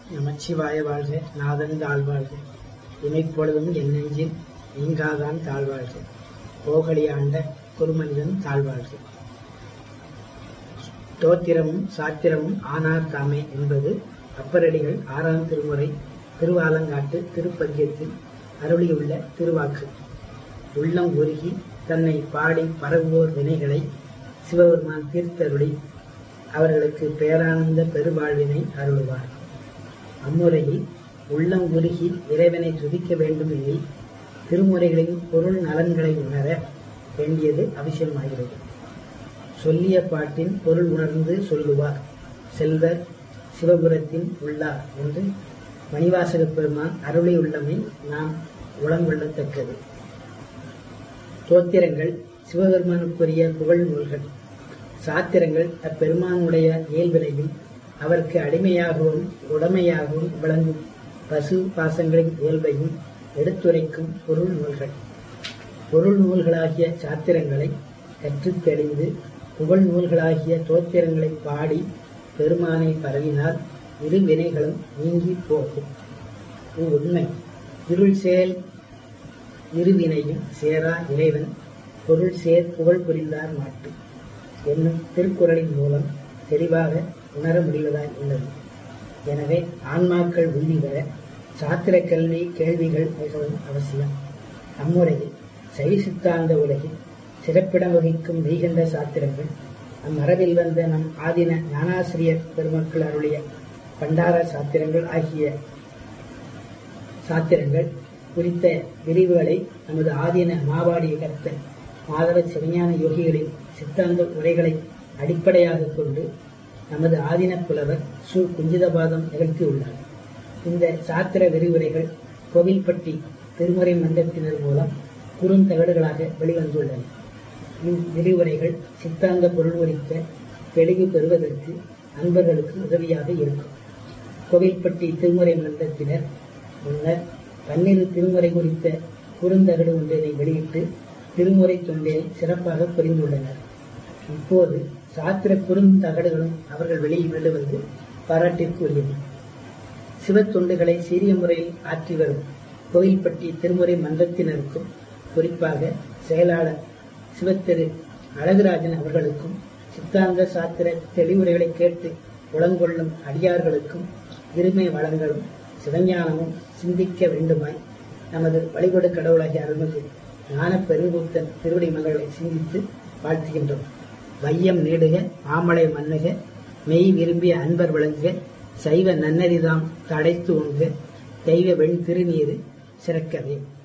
நமச்சிவாய வாழ்க நாதன் தாழ்வாழ்க இமைப்பொழுதும் என் நெஞ்சில் நீங்காதான் தாழ்வாழ்க போகலி ஆண்ட குருமனிதன் தாழ்வாழ்க தோத்திரமும் சாத்திரமும் ஆனார் தாமே என்பது அப்பரடிகள் ஆறாம் திருமுறை திருவாலங்காட்டு திருப்பதியத்தில் அருளியுள்ள திருவாக்கு உள்ளம் உருகி தன்னை பாடி பரவுவோர் வினைகளை சிவபெருமான் தீர்த்தருளி அவர்களுக்கு பேரானந்த பெருவாழ்வினை அருள்வார் அம்முறையில் உள்ளம் உருகி இறைவனை துதிக்க வேண்டும் எனில் திருமுறைகளின் பொருள் நலன்களை உணர வேண்டியது அவசியமாகிறது சொல்லிய பாட்டின் பொருள் உணர்ந்து சொல்லுவார் செல்வர் சிவபுரத்தின் உள்ளார் என்று மணிவாசக பெருமான் அருளியுள்ளமை நாம் உளங்கொள்ளத்தக்கது தோத்திரங்கள் சிவபெருமானுக்குரிய புகழ் நூல்கள் சாத்திரங்கள் அப்பெருமானுடைய இயல்பினையும் அவருக்கு அடிமையாகவும் உடமையாகவும் விளங்கும் பசு பாசங்களின் இயல்பையும் எடுத்துரைக்கும் பொருள் நூல்கள் பொருள் நூல்களாகிய சாத்திரங்களை கற்றுத் தெளிந்து புகழ் நூல்களாகிய தோத்திரங்களை பாடி பெருமானை பரவினால் இரு வினைகளும் நீங்கி போகும் உண்மை இருள் செயல் இருவினையும் சேரா இறைவன் பொருள் சேர் புகழ் புரிந்தார் மாட்டு என்னும் திருக்குறளின் மூலம் தெளிவாக உணர முடிவதாய் உள்ளது எனவே ஆன்மாக்கள் உறுதி பெற சாத்திர கல்வி கேள்விகள் மிகவும் அவசியம் அம்முறையில் சைவ சித்தாந்த உலகில் சிறப்பிடம் வகிக்கும் மெய்கண்ட சாத்திரங்கள் அம்மரபில் வந்த நம் ஆதின ஞானாசிரியர் பெருமக்கள் அருளிய பண்டார சாத்திரங்கள் ஆகிய சாத்திரங்கள் குறித்த விரிவுகளை நமது ஆதீன மாவாடிய கர்த்தன் மாதவ சிவஞான யோகிகளின் சித்தாந்த உரைகளை அடிப்படையாக கொண்டு நமது ஆதீன புலவர் சு குஞ்சிதபாதம் நிகழ்த்தியுள்ளார் இந்த சாத்திர விரிவுரைகள் கோவில்பட்டி திருமுறை மன்றத்தினர் மூலம் குறுந்தகடுகளாக வெளிவந்துள்ளன இவ்விரிவுரைகள் சித்தாந்த பொருள் குறித்த தெளிவு பெறுவதற்கு அன்பர்களுக்கு உதவியாக இருக்கும் கோவில்பட்டி திருமுறை மன்றத்தினர் முன்னர் பன்னிரு திருமுறை குறித்த குறுந்தகடு ஒன்றினை வெளியிட்டு திருமுறை தொண்டினை சிறப்பாக புரிந்துள்ளனர் இப்போது சாத்திர குறுந்தகடுகளும் அவர்கள் வெளியிடுவது பாராட்டிற்குரியது சிவத்தொண்டுகளை சீரிய முறையில் ஆற்றி வரும் கோயில்பட்டி திருமுறை மன்றத்தினருக்கும் குறிப்பாக செயலாளர் சிவத்திரு அழகுராஜன் அவர்களுக்கும் சித்தாந்த சாத்திர தெளிவுரைகளை கேட்டு உளங்கொள்ளும் அடியார்களுக்கும் இருமை வளங்களும் சிவஞானமும் சிந்திக்க வேண்டுமாய் நமது வழிபடு கடவுளாகிய அருள்மிகு ஞான பெருங்கூத்தன் திருவடி மலர்களை சிந்தித்து வாழ்த்துகின்றோம் வையம் நீடுக மாமலை மன்னுக மெய் விரும்பிய அன்பர் விளங்குக சைவ நன்னறிதாம் தடைத்து உண்க தெய்வ வெண் திருநீரு சிறக்கவே